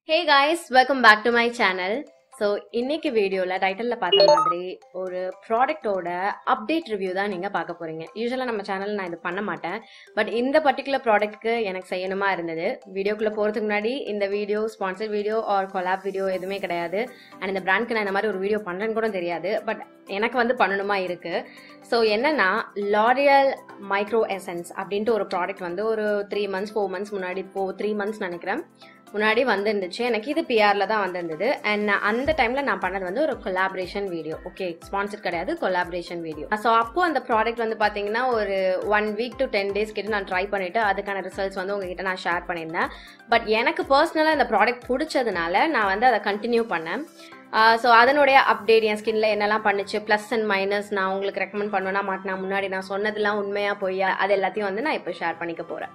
hey guys welcome back to my channel so இன்னைக்கு வீடியோவில் டைட்டிலில் பார்த்த மாதிரி ஒரு ப்ராடக்ட்டோட அப்டேட் ரிவ்யூ தான் நீங்கள் பார்க்க போகிறீங்க யூஸ்வலாக நம்ம சேனலில் நான் இது பண்ண மாட்டேன் பட் இந்த பர்டிகுலர் ப்ராடக்ட்க்கு எனக்கு செய்யணுமா இருந்தது வீடியோக்குள்ளே போகிறதுக்கு முன்னாடி இந்த video sponsor video or collab video எதுவுமே கிடையாது அண்ட் இந்த பிராண்ட்க்கு நான் இந்த மாதிரி ஒரு வீடியோ பண்ணுறேன்னு கூட தெரியாது பட் எனக்கு வந்து பண்ணணுமா இருக்குது ஸோ என்னன்னா லாரியல் மைக்ரோ எசன்ஸ் அப்படின்ட்டு ஒரு ப்ராடக்ட் வந்து ஒரு த்ரீ மந்த்ஸ் ஃபோர் மந்த்ஸ் முன்னாடி இப்போ த்ரீ மந்த்ஸ் நினைக்கிறேன் முன்னாடி வந்திருந்துச்சு எனக்கு இது பிஆர்ல தான் வந்திருந்தது அண்ட் அந்த டைம்ல நான் பண்ணது வந்து ஒரு கொலாபரேஷன் வீடியோ ஓகே ஸ்பான்சர் கிடையாது கொலாபரேஷன் வீடியோ ஸோ அப்போ அந்த ப்ராடக்ட் வந்து பாத்தீங்கன்னா ஒரு one week to ten days கிட்ட நான் ட்ரை பண்ணிட்டு அதுக்கான ரிசல்ட்ஸ் வந்து உங்ககிட்ட நான் ஷேர் பண்ணியிருந்தேன் பட் எனக்கு பர்சனலாக இந்த ப்ராடக்ட் பிடிச்சதுனால நான் வந்து அதை கண்டினியூ பண்ணேன் ஸோ அதனுடைய அப்டேட் என் ஸ்கின்ல என்னெல்லாம் பண்ணுச்சு ப்ளஸ் அண்ட் மைனஸ் நான் உங்களுக்கு ரெக்கமெண்ட் பண்ணுவேனா மாட்டேனா முன்னாடி நான் சொன்னதெல்லாம் உண்மையா பொய்யா அது எல்லாத்தையும் வந்து நான் இப்போ ஷேர் பண்ணிக்க போறேன்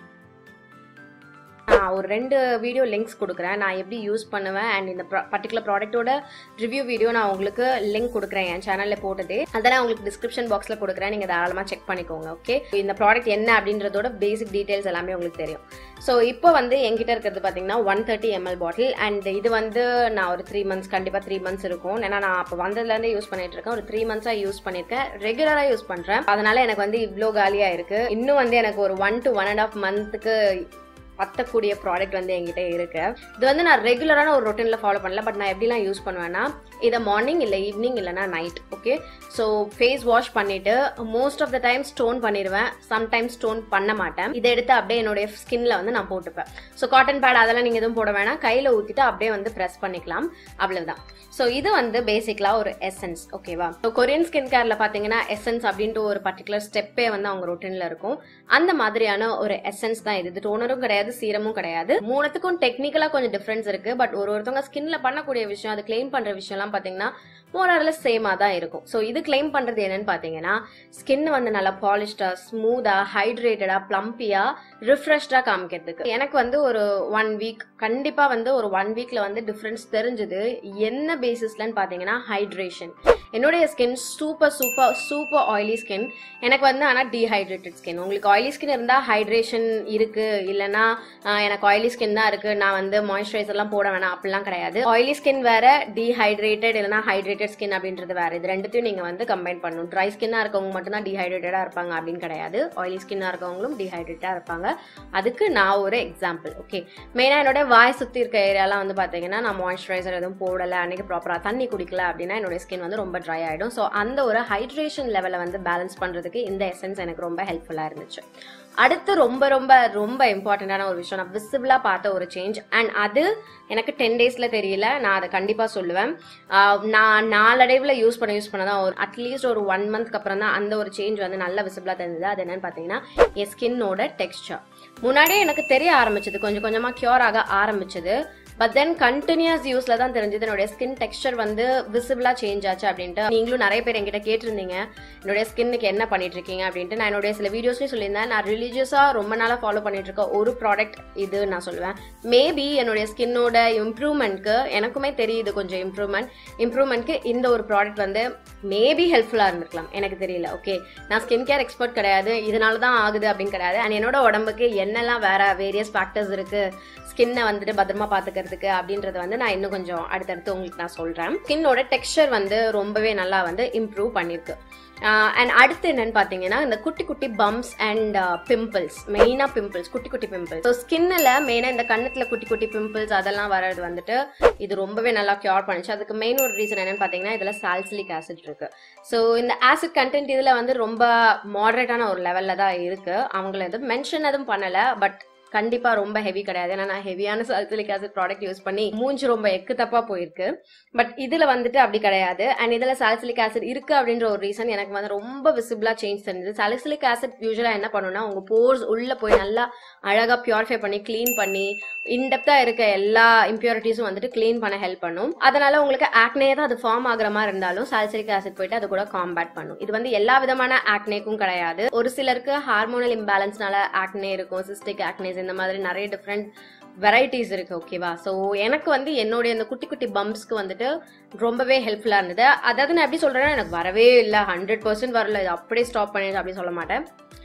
நான் ஒரு ரெண்டு வீடியோ லிங்க்ஸ் கொடுக்குறேன் நான் எப்படி யூஸ் பண்ணுவேன் அண்ட் இந்த பர்டிகுலர் ப்ராடக்ட்டோட ரிவ்யூ வீடியோ நான் உங்களுக்கு லிங்க் கொடுக்குறேன் என் சேனலில் போட்டது அதை நான் உங்களுக்கு டிஸ்கிரிப்ஷன் பாக்ஸில் கொடுக்குறேன் நீங்கள் தாராளமாக செக் பண்ணிக்கோங்க ஓகே இந்த ப்ராடக்ட் என்ன அப்படின்றதோட பேசிக் டீட்டெயில்ஸ் எல்லாமே உங்களுக்கு தெரியும் ஸோ இப்போ வந்து என்கிட்ட இருக்கிறது பார்த்தீங்கன்னா one thirty ML bottle and இது வந்து நான் ஒரு த்ரீ மந்த்ஸ் கண்டிப்பாக த்ரீ மந்த்ஸ் இருக்கும் ஏன்னா நான் அப்போ வந்ததுலேருந்தே யூஸ் பண்ணிட்டு இருக்கேன் ஒரு த்ரீ மந்த்ஸாக யூஸ் பண்ணியிருக்கேன் ரெகுலராக யூஸ் பண்ணுறேன் அதனால எனக்கு வந்து இவ்வளோ காலியாக இருக்குது இன்னும் வந்து எனக்கு ஒரு one two one and half மந்த்துக்கு பத்தக்கூடிய ப்ராடக்ட் வந்து என்கிட்ட இருக்கு இது வந்து நான் ரெகுலரான ஒரு ரொட்டீனில் ஃபாலோ பண்ணல பட் நான் எப்படிலாம் யூஸ் பண்ணுவேன்னா இதை மார்னிங் இல்லை ஈவினிங் இல்லைனா night okay so face wash பண்ணிட்டு most of the time tone பண்ணிடுவேன் சம்டைம்ஸ் ஸ்டோன் பண்ண மாட்டேன் இதை எடுத்து அப்படியே என்னுடைய ஸ்கின்ல வந்து நான் போட்டுப்பேன் ஸோ காட்டன் பேட் அதெல்லாம் நீங்கள் எதுவும் போட வேணாம் கையில் ஊற்றிட்டு அப்படியே வந்து ப்ரெஸ் பண்ணிக்கலாம் அவ்வளவுதான் ஸோ இது வந்து பேசிக்கலாக ஒரு எசன்ஸ் ஓகேவா ஸோ கொரியன் ஸ்கின் கேரில் பார்த்தீங்கன்னா எசன்ஸ் அப்படின்ட்டு ஒரு பர்டிகுலர் ஸ்டெப்பே வந்து அவங்க ரொட்டீனில் இருக்கும் அந்த மாதிரியான ஒரு எசன்ஸ் தான் இது இது டோனரும் கிடையாது சீரமும் கிடையாது மூணுத்துக்கும் டெக்னிக்கலா கொஞ்சம் டிஃபரன்ஸ் இருக்கு பட் ஒரு ஒருத்தவங்க ஸ்கின்ல பண்ணக்கூடிய விஷயம் அது கிளைம் பண்ற விஷயம்லாம் பாத்தீங்கன்னா மோரர்ல சேமா தான் இருக்கும் ஸோ இது கிளைம் பண்றது என்னன்னு பாத்தீங்கன்னா ஸ்கின் வந்து நல்லா பாலிஷ்டா ஸ்மூதா ஹைட்ரேட்டடா பிளம்பியா ரிஃப்ரெஷ்டா காமிக்கிறதுக்கு எனக்கு வந்து ஒரு ஒன் வீக் கண்டிப்பா வந்து ஒரு ஒன் வீக்ல வந்து டிஃபரன்ஸ் தெரிஞ்சது என்ன பேசிஸ்லன்னு பாத்தீங்கன்னா ஹைட்ரேஷன் என்னுடைய skin super super super oily skin எனக்கு வந்து ஆனால் டீஹைட்ரேட்டட் ஸ்கின் உங்களுக்கு ஆயிலி ஸ்கின் இருந்தால் ஹைட்ரேஷன் இருக்கு இல்லைன்னா எனக்கு ஆயிலி ஸ்கின் தான் இருக்கு நான் வந்து மாய்ஸ்சரைசர்லாம் போட வேணாம் அப்படிலாம் கிடையாது ஆயிலி ஸ்கின் வேற டீஹைட்ரேட்டட் இல்லைனா ஹைட்ரேட்டட் ஸ்கின் அப்படின்றது வேற இது ரெண்டுத்தையும் நீங்கள் வந்து கம்பைன் பண்ணணும் ட்ரை ஸ்கின்னாக இருக்கவங்க மட்டும்தான் டீஹைட்ரேட்டடாக இருப்பாங்க அப்படின்னு கிடையாது ஆயிலி ஸ்கின்னாக இருக்கவங்களும் டீஹைட்ரேட்டாக இருப்பாங்க அதுக்கு நான் ஒரு எக்ஸாம்பிள் ஓகே மெயினாக என்னோட வாய் சுற்றி இருக்க ஏரியாலாம் வந்து பார்த்தீங்கன்னா நான் மாய்ஸ்சரைசர் எதுவும் போடலை அன்னைக்கு ப்ராப்பராக தண்ணி குடிக்கல அப்படின்னா என்னோட ஸ்கின் வந்து ரொம்ப ட்ரை ஆகிடும் ஸோ அந்த ஒரு ஹைட்ரேஷன் லெவலை வந்து பேலன்ஸ் பண்ணுறதுக்கு இந்த எசன்ஸ் எனக்கு ரொம்ப ஹெல்ப்ஃபுல்லாக இருந்துச்சு அடுத்து ரொம்ப ரொம்ப ரொம்ப இம்பார்ட்டண்ட்டான ஒரு விஷயம் நான் விசிபிளாக பார்த்த ஒரு சேஞ்ச் அண்ட் அது எனக்கு டென் டேஸில் தெரியல நான் அதை கண்டிப்பாக சொல்லுவேன் நான் நாளடைவில் யூஸ் பண்ண யூஸ் பண்ண தான் ஒரு அட்லீஸ்ட் ஒரு ஒன் மந்த்க்கு அப்புறம் தான் அந்த ஒரு சேஞ்ச் வந்து நல்ல விசிபிளாக தெரிஞ்சது அது என்னன்னு பார்த்தீங்கன்னா என் ஸ்கின்னோட டெக்ஸ்டர் முன்னாடியே எனக்கு தெரிய ஆரம்பிச்சது கொஞ்சம் கொஞ்சமாக க்யூர் ஆக ஆரம்பிச்சது பட் தென் கண்டினியூஸ் யூஸ்ல தான் தெரிஞ்சது என்னுடைய ஸ்கின் டெக்ஸ்டர் வந்து விசிபிளா சேஞ்ச் ஆச்சு அப்படின்ட்டு நீங்களும் நிறைய பேர் என்கிட்ட கேட்டிருந்தீங்க என்னுடைய ஸ்கின்னுக்கு என்ன பண்ணிட்டு இருக்கீங்க அப்படின்ட்டு நான் என்னுடைய சில வீடியோஸ்லயும் சொல்லியிருந்தேன் நான் ரிலீஜியஸா ரொம்ப நாளா ஃபாலோ பண்ணிட்டு இருக்க ஒரு ப்ராடக்ட் இது நான் சொல்லுவேன் மேபி என்னுடைய ஸ்கின்னோட இம்ப்ரூவ்மெண்ட்க்கு எனக்குமே தெரியுது கொஞ்சம் இம்ப்ரூவ்மெண்ட் இம்ப்ரூவ்மெண்ட்க்கு இந்த ஒரு ப்ராடக்ட் வந்து மேபி ஹெல்ப்ஃபுல்லா இருந்திருக்கலாம் எனக்கு தெரியல ஓகே நான் ஸ்கின் கேர் எக்ஸ்பர்ட் கிடையாது இதனால தான் ஆகுது அப்படின்னு கிடையாது அண்ட் என்னோட உடம்புக்கு என்னெல்லாம் வேற வேரியஸ் ஃபேக்டர்ஸ் இருக்கு ஸ்கின்னை வந்துட்டு பத்திரமா பாத்துக்கிறதுக்கு அப்படின்றத வந்து நான் இன்னும் கொஞ்சம் அடுத்தடுத்து உங்களுக்கு நான் சொல்றேன் ஸ்கின்னோட டெக்ஸ்டர் வந்து ரொம்பவே நல்லா வந்து இம்ப்ரூவ் பண்ணிருக்கு அண்ட் அடுத்து என்னன்னு பார்த்தீங்கன்னா இந்த குட்டி குட்டி பம்ப்ஸ் அண்ட் பிம்பிள்ஸ் மெயினாக பிம்பிள்ஸ் குட்டி குட்டி பிம்பிள்ஸ் ஸோ ஸ்கின்னில் மெயினாக இந்த கண்ணத்தில் குட்டி குட்டி பிம்பிள்ஸ் அதெல்லாம் வர்றது வந்துட்டு இது ரொம்பவே நல்லா க்யூர் பண்ணுச்சு அதுக்கு மெயின் ஒரு ரீசன் என்னன்னு பார்த்தீங்கன்னா இதில் சால்சிலிக் ஆசிட் இருக்கு ஸோ இந்த ஆசிட் கண்டென்ட் இதில் வந்து ரொம்ப மாடரேட்டான ஒரு லெவலில் தான் இருக்கு அவங்கள எதுவும் மென்ஷன் எதுவும் பண்ணலை பட் கண்டிப்பா ரொம்ப ஹெவி கிடையாது ஏன்னா நான் ஹெவியான சால்சிலிக் ஆசிட் ப்ராடக்ட் யூஸ் பண்ணி மூஞ்சி ரொம்ப எக்கு தப்பா போயிருக்கு பட் இதுல வந்துட்டு அப்படி கிடையாது அண்ட் இதுல சால்சிலிக் ஆசிட் இருக்கு அப்படின்ற ஒரு ரீசன் எனக்கு வந்து ரொம்ப விசிபிளா சேஞ்ச் தெரிஞ்சது சால்சிலிக் ஆசிட் யூஸ்வலா என்ன பண்ணுன்னா உங்க போர்ஸ் உள்ள போய் நல்லா அழகா பியூரிஃபை பண்ணி கிளீன் பண்ணி இன்டெப்தா இருக்க எல்லா இம்பியூரிட்டிஸும் வந்துட்டு கிளீன் பண்ண ஹெல்ப் பண்ணும் அதனால உங்களுக்கு ஆக்னே தான் அது ஃபார்ம் ஆகுற மாதிரி இருந்தாலும் சால்சிலிக் ஆசிட் போயிட்டு அது கூட காம்பேட் பண்ணும் இது வந்து எல்லா விதமான ஆக்னேக்கும் கிடையாது ஒரு சிலருக்கு ஹார்மோனல் இம்பேலன்ஸ்னால ஆக்னே இருக்கும் சிஸ்டிக் ஆக்னேஸ் இந்த மாதிரி நிறைய டிஃப்ரெண்ட் வெரைட்டிஸ் இருக்கு ஓகேவா ஸோ எனக்கு வந்து என்னுடைய இந்த குட்டி குட்டி பம்ப்ஸ்க்கு வந்துட்டு ரொம்பவே ஹெல்ப்ஃபுல்லாக இருந்தது அதாவது நான் எப்படி சொல்றேன்னா எனக்கு வரவே இல்லை ஹண்ட்ரட் பர்சன்ட் வரல இது அப்படியே ஸ்டாப் பண்ணிடுச்சு அப்படி சொல்ல மாட்டேன்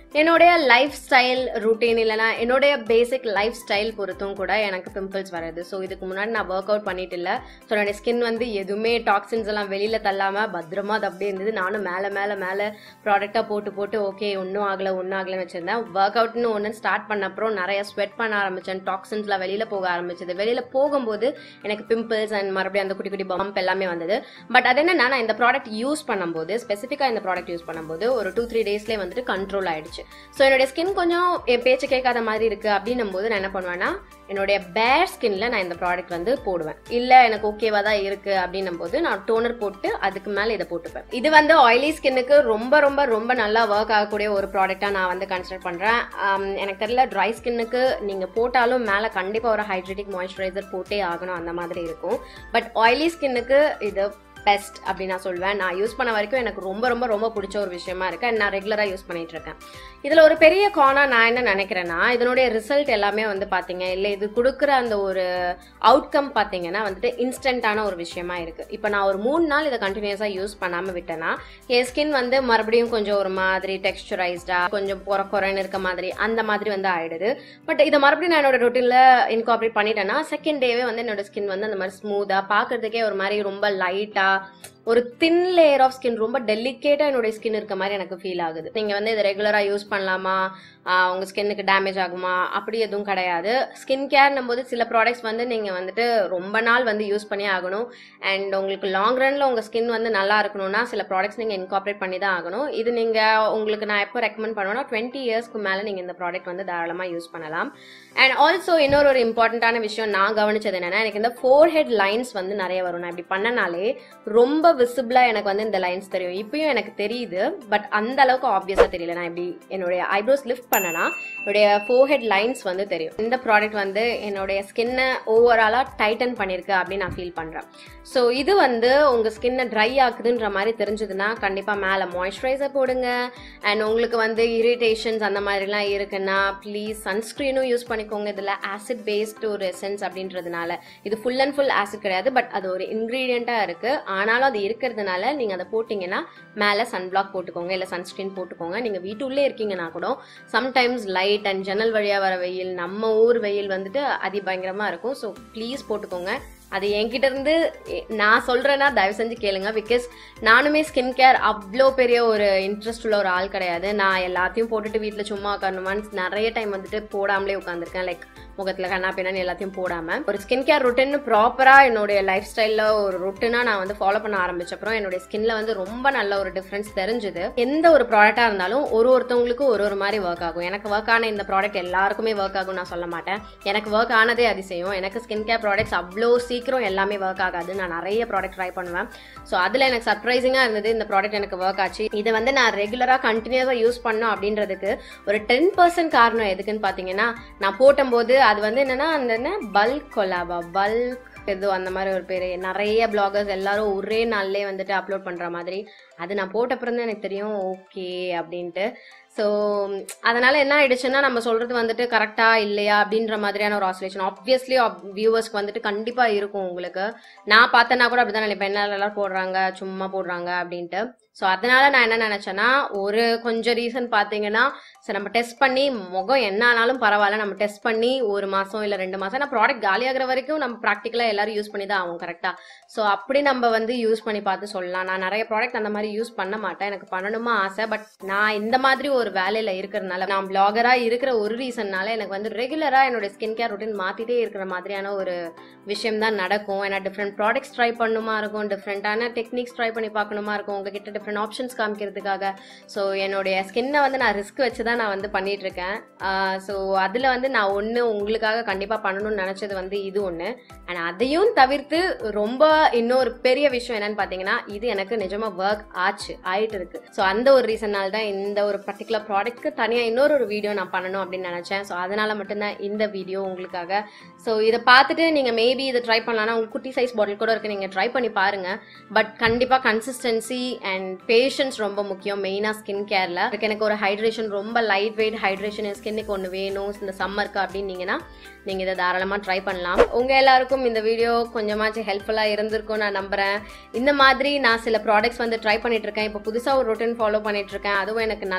என்னுடைய லைஃப் ஸ்டைல் ரூட்டீன் இல்லைனா என்னுடைய பேசிக் லைஃப் ஸ்டைல் பொறுத்தும் கூட எனக்கு பிம்பிள்ஸ் வருது ஸோ இதுக்கு முன்னாடி நான் ஒர்க் அவுட் பண்ணிட்டு இல்லை ஸோ என்னுடைய ஸ்கின் வந்து எதுவுமே டாக்ஸின்ஸ் எல்லாம் வெளியில் தள்ளாமல் பத்திரமா அது அப்படியே இருந்தது நானும் மேலே மேலே மேலே ப்ராடக்டாக போட்டு போட்டு ஓகே ஒன்றும் ஆகலை ஒன்றும் ஆகலைன்னு வச்சுருந்தேன் ஒர்க் அவுட்னு ஒன்று ஸ்டார்ட் பண்ண அப்புறம் நிறைய ஸ்வெட் பண்ண ஆரம்பித்தேன் டாக்ஸின்ஸ்லாம் வெளியில் போக ஆரம்பிச்சது வெளியில் போகும்போது எனக்கு பிம்பிள்ஸ் அண்ட் மறுபடியும் அந்த குட்டி குட்டி பம்ப் எல்லாமே வந்தது பட் அது என்னன்னா நான் இந்த ப்ராடக்ட் யூஸ் பண்ணும்போது ஸ்பெசிஃபிக்காக இந்த ப்ராடக்ட் யூஸ் பண்ணும்போது ஒரு டூ த்ரீ டேஸ்லேயே வந்துட்டு கண்ட்ரோல் ஆயிடுச்சு ஸோ என்னுடைய ஸ்கின் கொஞ்சம் என் பேச்சு கேட்காத மாதிரி இருக்கு அப்படின்னும் போது நான் என்ன பண்ணுவேன்னா என்னுடைய பேர் ஸ்கின்ல நான் இந்த ப்ராடக்ட் வந்து போடுவேன் இல்லை எனக்கு ஓகேவா தான் இருக்கு அப்படின்னும் போது நான் டோனர் போட்டு அதுக்கு மேலே இதை போட்டுப்பேன் இது வந்து ஆயிலி ஸ்கின்னுக்கு ரொம்ப ரொம்ப ரொம்ப நல்லா ஒர்க் ஆகக்கூடிய ஒரு ப்ராடக்டா நான் வந்து கன்சிடர் பண்றேன் ஆம், எனக்கு தெரியல ட்ரை ஸ்கின்னுக்கு நீங்க போட்டாலும் மேலே கண்டிப்பா ஒரு ஹைட்ரேட்டிக் மாய்ஸ்சரைசர் போட்டே ஆகணும் அந்த மாதிரி இருக்கும் பட் ஆயிலி ஸ்கின்னுக்கு இது பெஸ்ட் அப்படின்னு நான் சொல்வேன் நான் யூஸ் பண்ண வரைக்கும் எனக்கு ரொம்ப ரொம்ப ரொம்ப பிடிச்ச ஒரு விஷயமா இருக்கு and நான் ரெகுலராக யூஸ் பண்ணிட்டு இருக்கேன் இதில் ஒரு பெரிய கானா நான் என்ன நினைக்கிறேன்னா இதனுடைய ரிசல்ட் எல்லாமே வந்து பார்த்தீங்க இல்லை இது கொடுக்குற அந்த ஒரு அவுட்கம் பார்த்தீங்கன்னா வந்துட்டு இன்ஸ்டன்டான ஒரு விஷயமா இருக்கு இப்போ நான் ஒரு மூணு நாள் இதை கண்டினியூஸாக யூஸ் பண்ணாமல் விட்டேன்னா என் ஸ்கின் வந்து மறுபடியும் கொஞ்சம் ஒரு மாதிரி டெக்ஸ்டரைஸ்டா கொஞ்சம் குறை குறைன்னு இருக்க மாதிரி அந்த மாதிரி வந்து ஆயிடுது பட் இதை மறுபடியும் நான் என்னோட ரொட்டீனில் இன்கார்பரேட் பண்ணிட்டேன்னா செகண்ட் டேவே வந்து என்னோட ஸ்கின் வந்து அந்த மாதிரி ஸ்மூத்தாக பார்க்கறதுக்கே ஒரு மாதிரி ரொம்ப லைட்டாக ஒரு தின் லேயர் ஆஃப் ஸ்கின் ரொம்ப டெலிகேட்டாக என்னுடைய ஸ்கின் இருக்க மாதிரி எனக்கு ஃபீல் ஆகுது நீங்கள் வந்து இதை ரெகுலராக யூஸ் பண்ணலாமா ஆஹ் உங்க ஸ்கின்னுக்கு டேமேஜ் ஆகுமா அப்படி எதுவும் கிடையாது ஸ்கின் கேர்னும் போது சில ப்ராடக்ட்ஸ் வந்து நீங்கள் வந்துட்டு ரொம்ப நாள் வந்து யூஸ் பண்ணி ஆகணும் அண்ட் உங்களுக்கு லாங் ரன்ல உங்கள் ஸ்கின் வந்து நல்லா இருக்கணும்னா சில ப்ராடக்ட்ஸ் நீங்கள் இன்கார்பரேட் பண்ணி தான் ஆகணும் இது நீங்கள் உங்களுக்கு நான் எப்போ ரெக்கமெண்ட் பண்ணுவேன்னா டுவெண்ட்டி இயர்ஸ்க்கு மேலே நீங்கள் இந்த ப்ராடக்ட் வந்து தாராளமாக யூஸ் பண்ணலாம் அண்ட் ஆல்சோ இன்னொரு ஒரு இம்பார்ட்டண்ட்டான விஷயம் நான் கவனிச்சது என்னன்னா எனக்கு இந்த ஃபோர் ஹெட் லைன்ஸ் வந்து நிறைய வரும் நான் இப்படி பண்ணனாலே ரொம்ப விசிபிளாக எனக்கு வந்து இந்த லைன்ஸ் தெரியும் இப்பயும் எனக்கு தெரியுது பட் அந்த அளவுக்கு ஆப்வியஸாக தெரியல நான் இப்படி என்னுடைய ஐப்ரோஸ் லிஃப்ட் பண்ணனா என்னுடைய ஃபோர் ஹெட் லைன்ஸ் வந்து தெரியும் இந்த ப்ராடக்ட் வந்து என்னுடைய ஸ்கின்னை ஓவராலாக டைட்டன் பண்ணியிருக்கு அப்படின்னு நான் ஃபீல் பண்ணுறேன் ஸோ இது வந்து உங்கள் ஸ்கின்னை ட்ரை ஆக்குதுன்ற மாதிரி தெரிஞ்சதுன்னா கண்டிப்பாக மேலே மாய்ஸ்சரைசர் போடுங்க அண்ட் உங்களுக்கு வந்து இரிட்டேஷன்ஸ் அந்த மாதிரிலாம் இருக்குன்னா ப்ளீஸ் சன்ஸ்க்ரீனும் யூஸ் பண்ணிக்கோங்க இதில் ஆசிட் பேஸ்டு ஒரு எசன்ஸ் அப்படின்றதுனால இது ஃபுல் அண்ட் ஃபுல் ஆசிட் கிடையாது பட் அது ஒரு இன்க்ரீடியண்ட்டாக இருக்குது ஆனாலும் அது இருக்கிறதுனால நீங்கள் அதை போட்டிங்கன்னா மேலே சன்பிளாக் போட்டுக்கோங்க இல்லை சன்ஸ்க்ரீன் போட்டுக்கோங்க நீங்கள் வீட்டுள்ளே இருக்கீங்கன்னா கூட சம்டைம்ஸ் லைட் அண்ட் ஜன்னல் வழியாக வர வெயில் நம்ம ஊர் வெயில் வந்துட்டு அதி பயங்கரமாக இருக்கும் ஸோ ப்ளீஸ் போட்டுக்கோங்க அது என்கிட்ட இருந்து எ- நான் சொல்றேன்னா தயவு செஞ்சு கேளுங்க பிகாஸ் நானுமே ஸ்கின் கேர் அவ்வளோ பெரிய ஒரு இன்ட்ரெஸ்ட் உள்ள ஒரு ஆள் கிடையாது நான் எல்லாத்தையும் போட்டுட்டு வீட்டில் சும்மா உட்காரணுமான்னு நிறைய டைம் வந்துட்டு போடாமலே உட்காந்துருக்கேன் லைக் முகத்தில் கண்ணா பின்னான்னு எல்லாத்தையும் போடாம ஒரு ஸ்கின் கேர் ருட்டின் ப்ராப்பராக என்னுடைய லைஃப் ஸ்டைலில் ஒரு ருட்டினா நான் வந்து ஃபாலோ பண்ண ஆரம்பிச்சப்பறம் என்னுடைய ஸ்கின்ல வந்து ரொம்ப நல்ல ஒரு டிஃப்ரென்ஸ் தெரிஞ்சுது எந்த ஒரு ப்ராடக்டாக இருந்தாலும் ஒரு ஒருத்தவங்களுக்கும் ஒரு ஒரு மாதிரி ஒர்க் ஆகும் எனக்கு ஒர்க் ஆன இந்த ப்ராடக்ட் எல்லாருக்குமே ஒர்க் ஆகும் நான் சொல்ல மாட்டேன் எனக்கு ஒர்க் ஆனதே அதிசயம் எனக்கு ஸ்கின் கேர் ப்ராடக்ட்ஸ் அவ்வளோ சீக்கிரம் எல்லாமே ஒர்க் ஆகாது நான் நிறைய ப்ராடக்ட் ட்ரை பண்ணுவேன் ஸோ அதில் எனக்கு சர்ப்ரைசிங்காக இருந்தது இந்த ப்ராடக்ட் எனக்கு ஒர்க் ஆச்சு இதை வந்து நான் ரெகுலராக கண்டினியூஸாக யூஸ் பண்ணோம் அப்படின்றதுக்கு ஒரு டென் பர்சன்ட் காரணம் எதுக்குன்னு பார்த்தீங்கன்னா நான் போட்டும்போது அது வந்து என்னன்னா அந்த என்ன பல்க் கொலாபா பல்க் ஏதோ அந்த மாதிரி ஒரு பேர் நிறைய பிளாகர்ஸ் எல்லாரும் ஒரே நாள்லயே வந்துட்டு அப்லோட் பண்ணுற மாதிரி அது நான் போட்டப்புறம் தான் எனக்கு தெரியும் ஓகே அப்படின்ட்டு ஸோ அதனால என்ன ஆயிடுச்சுன்னா நம்ம சொல்றது வந்துட்டு கரெக்டா இல்லையா அப்படின்ற மாதிரியான ஒரு ஆசோலேஷன் ஆப்வியஸ்லி வியூவர்ஸ்க்கு வந்துட்டு கண்டிப்பா இருக்கும் உங்களுக்கு நான் பார்த்தேன்னா கூட அப்படிதான் நினைப்பேன் என்ன எல்லாரும் போடுறாங்க சும்மா போடுறாங்க அப்படின்ட்டு ஸோ அதனால நான் என்ன நினைச்சேன்னா ஒரு கொஞ்சம் ரீசன் பார்த்தீங்கன்னா சரி நம்ம டெஸ்ட் பண்ணி முகம் என்ன ஆனாலும் பரவாயில்ல நம்ம டெஸ்ட் பண்ணி ஒரு மாசம் இல்லை ரெண்டு மாசம் நான் ப்ராடக்ட் காலியாகிற வரைக்கும் நம்ம ப்ராக்டிக்கலாக எல்லாரும் யூஸ் பண்ணி தான் ஆகும் கரெக்டாக ஸோ அப்படி நம்ம வந்து யூஸ் பண்ணி பார்த்து சொல்லலாம் நான் நிறைய ப்ராடக்ட் அந்த மாதிரி யூஸ் பண்ண மாட்டேன் எனக்கு பண்ணணுமா ஆசை பட் நான் இந்த மாதிரி ஒரு வேலையில இருக்கிறதுனால நான் பிளாகராக இருக்கிற ஒரு ரீசன்னால எனக்கு வந்து ரெகுலராக என்னோட ஸ்கின் கேர் ரொட்டீன் மாத்திட்டே இருக்கிற மாதிரியான ஒரு விஷயம் தான் நடக்கும் ஏன்னா டிஃப்ரெண்ட் ப்ராடக்ட்ஸ் ட்ரை பண்ணுமா இருக்கும் டிஃப்ரெண்டான டெக்னிக்ஸ் ட்ரை பண்ணி பார்க்கணுமா இருக்கும் உங்ககிட்ட டிஃப்ரெண்ட் ஆப்ஷன்ஸ் காமிக்கிறதுக்காக ஸோ என்னுடைய ஸ்கின்னை வந்து நான் ரிஸ்க் வச்சு தான் நான் வந்து பண்ணிட்டு இருக்கேன் ஸோ அதில் வந்து நான் ஒன்று உங்களுக்காக கண்டிப்பாக பண்ணணும்னு நினச்சது வந்து இது ஒன்று அண்ட் அதையும் தவிர்த்து ரொம்ப இன்னொரு பெரிய விஷயம் என்னன்னு பார்த்தீங்கன்னா இது எனக்கு நிஜமாக ஒர்க் ஆச்சு ஆயிட்டு இருக்கு ஸோ அந்த ஒரு ரீசனால தான் இந்த ஒரு பர்டிகுலர் ப்ராடக்ட்க்கு தனியாக இன்னொரு ஒரு வீடியோ நான் பண்ணணும் அப்படின்னு நினச்சேன் ஸோ அதனால மட்டும்தான் இந்த வீடியோ உங்களுக்காக ஸோ இதை பார்த்துட்டு நீங்கள் மேபி இதை ட்ரை பண்ணலாம்னா உங்களுக்கு குட்டி சைஸ் பாட்டில் கூட இருக்கு நீங்கள் ட்ரை பண்ணி பாருங்க பட் கண்டிப்பாக கன்சிஸ்டன்சி அண்ட் பேஷன்ஸ் ரொம்ப முக்கியம் மெயினாக ஸ்கின் கேரில் எனக்கு ஒரு ஹைட்ரேஷன் ரொம்ப லைட் வெயிட் ஹைட்ரேஷன் என் ஸ்கின்னுக்கு ஒன்று வேணும் இந்த சம்மருக்கு அப்படின்னீங்கன்னா நீங்கள் இதை தாராளமாக ட்ரை பண்ணலாம் உங்கள் எல்லாருக்கும் இந்த வீடியோ கொஞ்சமாச்சும் ஹெல்ப்ஃபுல்லாக இருந்திருக்கும் நான் நம்புகிறேன் இந்த மாதிரி நான் சில ப்ராடக்ட்ஸ் வந்து ட்ரை பண்ணிட்டு இருக்கேன் இப்போ புதுசாக ஒரு ரொட்டீன் ஃபாலோ பண்ணிட்டு இருக்கேன் அதுவும் எனக்கு நல்ல ஒரு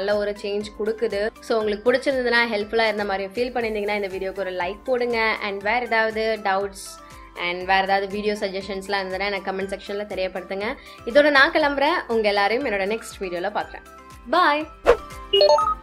சேஞ்ச் கொடுக்குது ஸோ உங்களுக்கு பிடிச்சிருந்ததுன்னா ஹெல்ப்ஃபுல்லாக இருந்த மாதிரி ஃபீல் பண்ணியிருந்தீங்கன்னா இந்த வீடியோக்கு ஒரு லைக் போடுங்க அண்ட் வேறு ஏதாவது டவுட்ஸ் அண்ட் வேறு ஏதாவது வீடியோ சஜஷன்ஸ்லாம் இருந்ததுன்னா எனக்கு கமெண்ட் செக்ஷனில் தெரியப்படுத்துங்க இதோட நான் கிளம்புறேன் உங்கள் எல்லாரையும் என்னோட நெக்ஸ்ட் வீடியோவில் பார்க்குறேன் பாய்